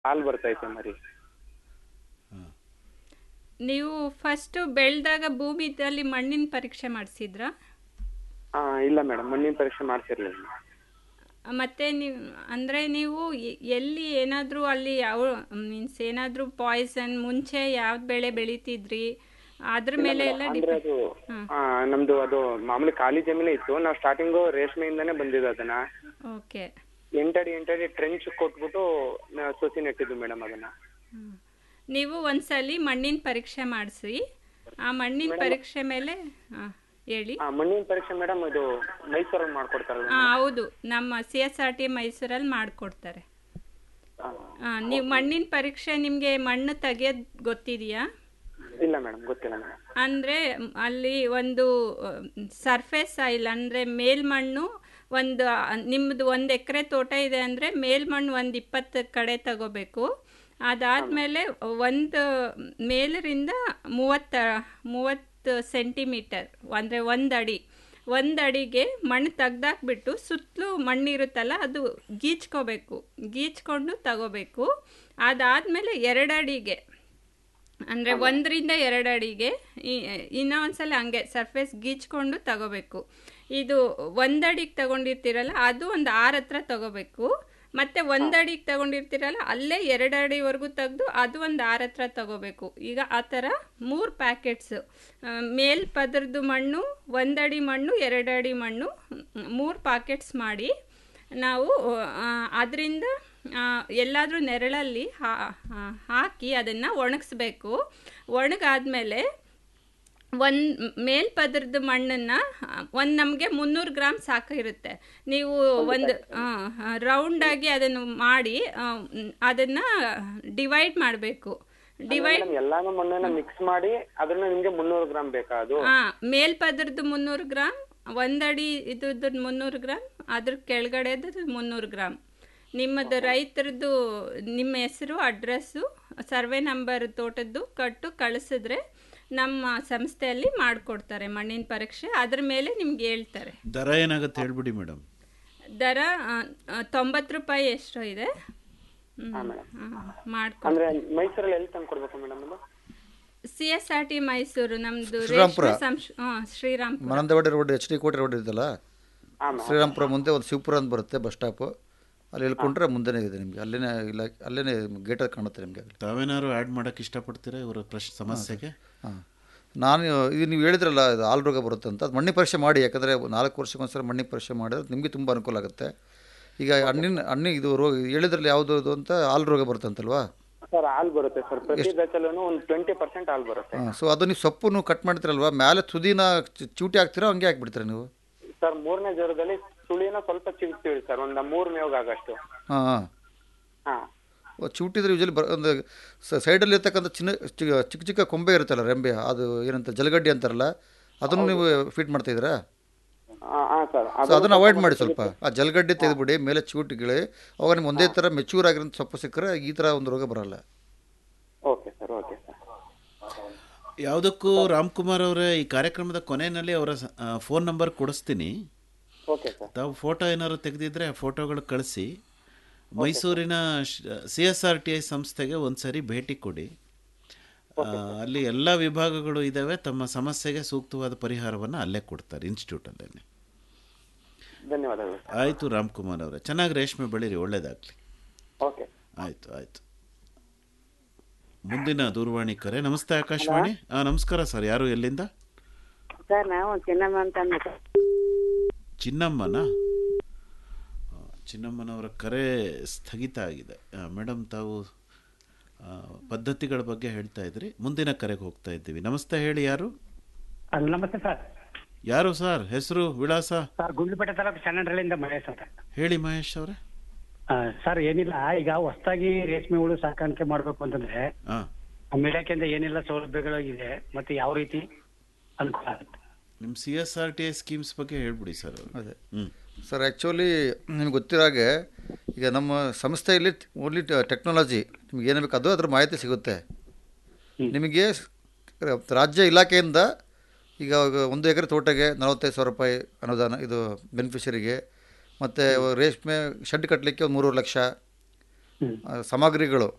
ಹಾಲು ಬರ್ತೈತೆ ಮರಿ ನೀವು ಫಸ್ಟು ಬೆಳೆದಾಗ ಭೂಮಿದಲ್ಲಿ ಮಣ್ಣಿನ ಪರೀಕ್ಷೆ ಮಾಡಿಸಿದ್ರಾ ಆ, ಇಲ್ಲ ಮೇಡಮ್ ಮಣ್ಣಿನ ಪರೀಕ್ಷೆ ಮಾಡ್ಸಿರ್ಲಿಲ್ಲ ಮತ್ತೆ ನೀವು ಅಂದರೆ ನೀವು ಎ- ಎಲ್ಲಿ ಏನಾದರೂ ಅಲ್ಲಿ ಯಾವ ಮೀನ್ಸ್ ಏನಾದರೂ ಪಾಯ್ಸನ್ ಮುಂಚೆ ಯಾವ್ದು ಬೆಳೆ ಬೆಳಿತಿದ್ರಿ ಅದ್ರ ಮೇಲೆ ಎಲ್ಲ ಅಂದ್ರೆ ಡಿಪೆಂಡ್ ಅದು ಆ, ನಮ್ದು ಅದು ಮಾಮೂಲಿ ಖಾಲಿ ಜಮೀನೇ ಇತ್ತು ನಾವು ಸ್ಟಾರ್ಟಿಂಗು ರೇಷ್ಮೆಯಿಂದಾನೇ ಬಂದಿದ್ದು ಅದನ್ನ ಓಕೆ ಎಂಟಡಿ ಎಂಟಡಿ ಟ್ರೆಂಚ್ ಕೊಟ್ಬಿಟ್ಟು ನ- ಸಸಿ ನೆಟ್ಟಿದ್ದು ಮೇಡಮ್ ಅದನ್ನ ನೀವು ಒಂದ್ಸಲಿ ಮಣ್ಣಿನ ಪರೀಕ್ಷೆ ಮಾಡಿಸಿ ಆ ಮಣ್ಣಿನ ಪರೀಕ್ಷೆ ಮೇಲೆ ಹಾಂ ಹೇಳಿ ಆ, ಮಣ್ಣಿನ ಪರೀಕ್ಷೆ ಮೇಡಮ್ ಇದು ಮೈಸೂರಲ್ಲಿ ಮಾಡ್ಕೊಡ್ತಾರಲ್ಲ ಹಾಂ ಹೌದು ನಮ್ಮ ಸಿ ಎಸ್ ಆರ್ ಟಿ ಮೈಸೂರಲ್ಲಿ ಮಾಡಿಕೊಡ್ತಾರೆ ನೀವು ಮಣ್ಣಿನ ಪರೀಕ್ಷೆ ನಿಮಗೆ ಮಣ್ಣು ತೆಗಿಯೋದು ಗೊತ್ತಿದೆಯಾ ಇಲ್ಲ ಮೇಡಮ್ ಗೊತ್ತಿಲ್ಲ ಮೇಡಮ್ ಅಂದರೆ ಅಲ್ಲಿ ಒಂದು ಸರ್ಫೇಸ್ ಆಯಿಲ್ ಅಂದರೆ ಮೇಲ್ಮಣ್ಣು ಒಂದು ನಿಮ್ಮದು ಒಂದು ಎಕರೆ ತೋಟ ಇದೆ ಅಂದರೆ ಮೇಲ್ಮಣ್ಣು ಒಂದು ಇಪ್ಪತ್ತು ಕಡೆ ತಗೋಬೇಕು ಅದಾದಮೇಲೆ ಒಂದು ಮೇಲರಿಂದ ಮೂವತ್ತ ಮೂವತ್ತು ಸೆಂಟಿಮೀಟರ್ ಅಂದರೆ ಒಂದು ಅಡಿ ಒಂದು ಅಡಿಗೆ ಮಣ್ಣು ತೆಗ್ದಾಕ್ಬಿಟ್ಟು ಸುತ್ತಲೂ ಮಣ್ಣಿರುತ್ತಲ್ಲ ಅದು ಗೀಚ್ಕೋಬೇಕು ಗೀಚ್ಕೊಂಡು ತಗೋಬೇಕು ಅದಾದಮೇಲೆ ಎರಡು ಅಡಿಗೆ ಅಂದರೆ ಒಂದರಿಂದ ಎರಡು ಅಡಿಗೆ ಈ- ಇನ್ನೂ ಒಂದ್ಸಲ ಹಂಗೆ ಸರ್ಫೇಸ್ ಗೀಚ್ಕೊಂಡು ತಗೋಬೇಕು ಇದು ಒಂದಡಿಗೆ ತಗೊಂಡಿರ್ತೀರಲ್ಲ ಅದು ಒಂದು ಆರು ಹತ್ರ ತಗೋಬೇಕು ಮತ್ತೆ ಒಂದಡಿಗೆ ತಗೊಂಡಿರ್ತೀರಲ್ಲ ಅಲ್ಲೇ ಎರಡು ಅಡಿವರೆಗೂ ತೆಗೆದು ಅದು ಒಂದು ಆರು ಹತ್ರ ತಗೋಬೇಕು ಈಗ ಆ ಥರ ಮೂರು ಪ್ಯಾಕೆಟ್ಸು ಮೇಲ್ ಪದರದ್ದು ಮಣ್ಣು ಒಂದಡಿ ಮಣ್ಣು ಎರಡು ಅಡಿ ಮಣ್ಣು ಮೂರು ಪ್ಯಾಕೆಟ್ಸ್ ಮಾಡಿ ನಾವು ಅದರಿಂದ ಎಲ್ಲಾದರೂ ನೆರಳಲ್ಲಿ ಹಾ- ಹಾ- ಹಾಕಿ ಅದನ್ನು ಒಣಗಿಸ್ಬೇಕು ಒಣಗಾದ್ಮೇಲೆ ಒಂದು ಮೇಲ್ಪದರದ ಮಣ್ಣನ್ನು ಒಂದು ನಮಗೆ ಮುನ್ನೂರು ಗ್ರಾಮ್ ಸಾಕಿರುತ್ತೆ ನೀವು ಒಂದು ರೌಂಡಾಗಿ ಅದನ್ನು ಮಾಡಿ ಅದನ್ನು ಡಿವೈಡ್ ಮಾಡಬೇಕು ಡಿವೈಡ್ ಮೇಡಮ್ ಎಲ್ಲಾನು ಮಣ್ಣನ್ನ ಮಿಕ್ಸ್ ಮಾಡಿ ಅದನ್ನ ನಿಮ್ಗೆ ಮುನ್ನೂರು ಗ್ರಾಮ್ ಬೇಕಾ ಅದು ಹಾಂ ಮೇಲ್ಪದರದ್ದು ಮುನ್ನೂರು ಗ್ರಾಮ್ ಒಂದಡಿ ಇದ್ರದ್ದು ಮುನ್ನೂರು ಗ್ರಾಮ್ ಅದ್ರ ಕೆಳಗಡೆದು ಮುನ್ನೂರು ಗ್ರಾಮ್ ನಿಮ್ಮದು ರೈತರದ್ದು ನಿಮ್ಮ ಹೆಸರು ಅಡ್ರೆಸ್ಸು ಸರ್ವೆ ನಂಬರ್ ತೋಟದ್ದು ಕಟ್ಟು ಕಳಿಸಿದ್ರೆ ನಮ್ಮ ಸಂಸ್ಥೆಯಲ್ಲಿ ಮಾಡಿಕೊಡ್ತಾರೆ ಮಣ್ಣಿನ ಪರೀಕ್ಷೆ ಅದ್ರ ಮೇಲೆ ನಿಮ್ಗೆ ಹೇಳ್ತಾರೆ ದರ ಏನಾಗುತ್ತೆ ಹೇಳ್ಬಿಡಿ ಮೇಡಮ್ ದರ ಆ, ಆ, ತೊಂಬತ್ತು ರೂಪಾಯಿ ಎಷ್ಟೋ ಇದೆ ಮಾಡ್ಕೊ ಅಂದ್ರೆ ಮೈಸೂರಲ್ಲಿ ಎಲ್ಲಿ ತಂದು ಕೊಡ್ಬೇಕು ಮೇಡಮ್ ಅದು C S R T Mysuru ನಮ್ಮದು ಶ್ರೀರಾಮ್ಪುರ. ರೇಷ್ಮೆ ಸಂಶ್ ಹಾಂ Srirampura Mananthavadi road H D Kote road ಇದೆಯಲ್ಲ ಹಾಂ ಶ್ರೀರಾಮ್ಪುರ ಮುಂದೆ ಒಂದು ಶಿವಪುರ ಅಂತ ಬರುತ್ತೆ ಬಸ್ ಸ್ಟಾಪು ಅಲ್ಲಿ ಇಳ್ಕೊಂಡ್ರೆ ಮುಂದೆನೇ ಇದೆ ನಿಮಗೆ ಅಲ್ಲೇನೇ ಇಲ್ಲ ಅಲ್ಲೇನೇ ಗೇಟಲ್ಲಿ ಕಾಣುತ್ತೆ ನಿಮಗೆ ಅಲ್ಲಿ ತಾವೇನಾದ್ರು ಆ್ಯಡ್ ಮಾಡೋಕ್ಕೆ ಇಷ್ಟಪಡ್ತೀರಾ ಇವರ ಪ್ರಶ್ನೆ ಸಮಸ್ಯೆಗೆ ಹಾಂ ನಾನು ಇದು ನೀವು ಹೇಳಿದ್ರಲ್ಲ ಇದು ಹಾಲು ರೋಗ ಬರುತ್ತೆ ಅಂತ ಅದು ಮಣ್ಣಿನ ಪರೀಕ್ಷೆ ಮಾಡಿ ಯಾಕಂದರೆ ನಾಲ್ಕು ವರ್ಷಕ್ಕೊಂದ್ಸಲ ಮಣ್ಣಿನ ಪರೀಕ್ಷೆ ಮಾಡಿದ್ರೆ ನಿಮಗೆ ತುಂಬ ಅನುಕೂಲ ಆಗುತ್ತೆ ಈಗ ಹಣ್ಣಿನ ಹಣ್ಣಿಗೆ ಇದು ರೋಗ ಹೇಳಿದ್ರಲ್ಲಿ ಯಾವುದು ಇದು ಅಂತ ಹಾಲು ರೋಗ ಬರುತ್ತೆ ಅಂತಲ್ವಾ ಸರ್ ಹಾಲು ಬರುತ್ತೆ ಸರ್ ಪ್ರತಿ ಬ್ಯಾಚಲ್ಲೂ ಒಂದು ಟ್ವೆಂಟಿ ಪರ್ಸೆಂಟ್ ಹಾಲು ಬರುತ್ತೆ ಹಾಂ ಸೊ ಅದು ನೀವು ಸೊಪ್ಪು ಕಟ್ ಮಾಡ್ತೀರಲ್ವಾ ಮೇಲೆ ತುದಿನ ಚಿ- ಚೂಟಿ ಹಾಕ್ತೀರಾ ಹಂಗೆ ಹಾಕ್ಬಿಡ್ತೀರಾ ನೀವು ಸರ್ ಮೂರನೇ ಜ್ವರದಲ್ಲಿ ಸುಳಿನ ಸ್ವಲ್ಪ ಚಿಗ್ತೀವಿ ಸರ್ ಒಂದು ಮೂರು ಮೇವ್ಗಾಗಷ್ಟು ಹಾಂ ಹಾಂ ಹಾಂ ಚೂಟಿದ್ರೆ ಯೂಶಲಿ ಬರ ಒಂದು ಸೈಡಲ್ಲಿ ಇರ್ತಕ್ಕಂಥ ಚಿನ್ನ ಚಿಕ್ಕ ಚಿಕ್ಕ ಚಿಕ್ಕ ಕೊಂಬೆ ಇರುತ್ತಲ್ಲ ರೆಂಬೆ ಅದು ಏನಂತ ಜಲಗಡ್ಡಿ ಅಂತಾರಲ್ಲ ಅದನ್ನು ನೀವು ಫೀಟ್ ಮಾಡ್ತಾಯಿದ್ದೀರಾ ಹಾಂ ಸರ್ ಸೊ ಅದನ್ನು ಅವಾಯ್ಡ್ ಮಾಡಿ ಸ್ವಲ್ಪ ಆ ಜಲಗಡ್ಡೆ ತೆಗೆದುಬಿಡಿ ಮೇಲೆ ಚೂಟಿಗಳು ಅವಾಗ ನಿಮ್ಗೆ ಒಂದೇ ಥರ ಮೆಚೂರ್ ಆಗಿರೋ ಸೊಪ್ಪು ಸಿಕ್ಕರೆ ಈ ಥರ ಒಂದು ರೋಗ ಬರಲ್ಲ ಓಕೆ ಸರ್ ಓಕೆ ಸರ್ ಯಾವುದಕ್ಕೂ ರಾಮ್ಕುಮಾರ್ ಅವರೇ ಈ ಕಾರ್ಯಕ್ರಮದ ಕೊನೆಯಲ್ಲಿ ಅವರ ಫೋನ್ ನಂಬರ್ ಕೊಡಿಸ್ತೀನಿ ಓಕೆ ಸರ್ ತಾವು ಫೋಟೋ ಏನಾದ್ರು ತೆಗೆದಿದ್ರೆ ಆ ಫೋಟೋಗಳು ಕಳಿಸಿ ಮೈಸೂರಿನ C S R T I ಸಂಸ್ಥೆಗೆ ಒಂದ್ಸರಿ ಭೇಟಿ ಕೊಡಿ ಆ, ಅಲ್ಲಿ ಎಲ್ಲ ವಿಭಾಗಗಳು ಇದ್ದಾವೆ ತಮ್ಮ ಸಮಸ್ಯೆಗೆ ಸೂಕ್ತವಾದ ಪರಿಹಾರವನ್ನು ಅಲ್ಲೇ ಕೊಡ್ತಾರೆ ಇನ್ಸ್ಟಿಟ್ಯೂಟಲ್ಲೇ ಧನ್ಯವಾದಗಳು ಆಯಿತು ರಾಮ್ಕುಮಾರ್ ಅವರೇ ಚೆನ್ನಾಗಿ ರೇಷ್ಮೆ ಬೆಳೀರಿ ಒಳ್ಳೇದಾಗಲಿ ಓಕೆ ಆಯಿತು ಆಯಿತು ಮುಂದಿನ ದೂರವಾಣಿ ಕರೆ ನಮಸ್ತೆ ಆಕಾಶವಾಣಿ ಹಾಂ ನಮಸ್ಕಾರ ಸರ್ ಯಾರು ಎಲ್ಲಿಂದ ಸರ್ ನಾವು ಚಿನ್ನಮ್ಮ ಅಂತ ಅಂದ್ಬಿಟ್ಟು ಚಿನ್ನಮ್ಮನ ಆ, ಚಿನ್ನಮ್ಮನವರ ಕರೆ ಸ್ಥಗಿತ ಆಗಿದೆ ಮೇಡಮ್ ತಾವು ಆ, ಪದ್ಧತಿಗಳ ಬಗ್ಗೆ ಹೇಳ್ತಾ ಇದ್ರಿ ಮುಂದಿನ ಕರೆಗೆ ಹೋಗ್ತಾ ಇದ್ದೀವಿ ನಮಸ್ತೆ ಹೇಳಿ ಯಾರು ಅಲ್ಲ ನಮಸ್ತೆ ಸರ್ ಯಾರು ಸರ್ ಹೆಸರು ವಿಳಾಸ ಸರ್ ಗುಂಡ್ಲುಪೇಟೆ ತಾಲೂಕು ಚನ್ನಂಡ್ರಳ್ಳಿಯಿಂದ ಮಹೇಶ್ ಅಂತ ಹೇಳಿ ಮಹೇಶ್ ಅವರೇ ಆ, ಸರ್ ಏನಿಲ್ಲ ಈಗ ಹೊಸದಾಗಿ ರೇಷ್ಮೆ ಹುಳು ಸಾಕಾಣಿಕೆ ಮಾಡ್ಬೇಕು ಅಂತಂದ್ರೆ ಹಾಂ ನಮ್ಮ ಇಲಾಖೆಯಿಂದ ಏನೆಲ್ಲ ಸೌಲಭ್ಯಗಳು ಇದೆ ಮತ್ತೆ ಯಾವ ರೀತಿ ಅನುಕೂಲ ಆಗುತ್ತೆ ನಿಮ್ಮ C S R T I schemes ಬಗ್ಗೆ ಹೇಳ್ಬಿಡಿ ಸರ್ ಅದೇ ಹ್ಞೂ ಸರ್ ಆ್ಯಕ್ಚುಲಿ ನಿಮ್ಗೆ ಗೊತ್ತಿರೋ ಹಾಗೆ ಈಗ ನಮ್ಮ ಸಂಸ್ಥೆಯಲ್ಲಿ ಓನ್ಲಿ ಟೆಕ್ನಾಲಜಿ ನಿಮ್ಗೆ ಏನು ಬೇಕು ಅದು ಅದ್ರ ಮಾಹಿತಿ ಸಿಗುತ್ತೆ ನಿಮಗೆ ಸ್- ರಾಜ್ಯ ಇಲಾಖೆಯಿಂದ ಈಗ ಒಂದು ಎಕರೆ ತೋಟಗೆ ನಲವತ್ತೈದು ಸಾವಿರ ರೂಪಾಯಿ ಅನುದಾನ ಇದು ಬೆನಿಫಿಷರಿಗೆ ಮತ್ತು ರೇಷ್ಮೆ ಶೆಡ್ ಕಟ್ಟಲಿಕ್ಕೆ ಒಂದು ಮೂರುವರೆ ಲಕ್ಷ ಆ, ಸಾಮಗ್ರಿಗಳು